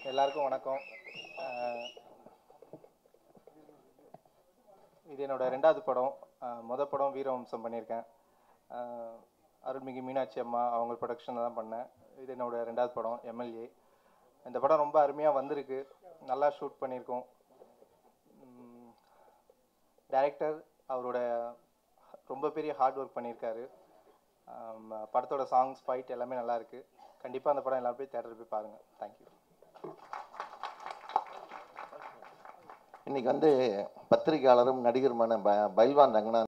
எல்லாருக்கும் வணக்கம் அஹ் இது என்னோட ரெண்டாவது படம் அஹ் முத படம் வீரவம்சம் பண்ணியிருக்கேன் அஹ் அருள்மிகு மீனாட்சி அம்மா அவங்க ப்ரொடக்ஷனில் தான் பண்ணேன் இது என்னோட ரெண்டாவது படம் எம்எல்ஏ இந்த படம் ரொம்ப அருமையாக வந்திருக்கு நல்லா ஷூட் பண்ணியிருக்கோம் டைரக்டர் அவரோட ரொம்ப பெரிய ஹார்ட் ஒர்க் பண்ணியிருக்காரு ஆம், படத்தோட சாங்ஸ் ஃபைட் எல்லாமே நல்லா இருக்கு கண்டிப்பாக அந்த படம் எல்லாரும் போய் தேட்டர் போய் பாருங்கள் தேங்க்யூ இன்னைக்கு வந்து பத்திரிகையாளரும் நடிகருமான ப பைல்வான் ரங்கநாத்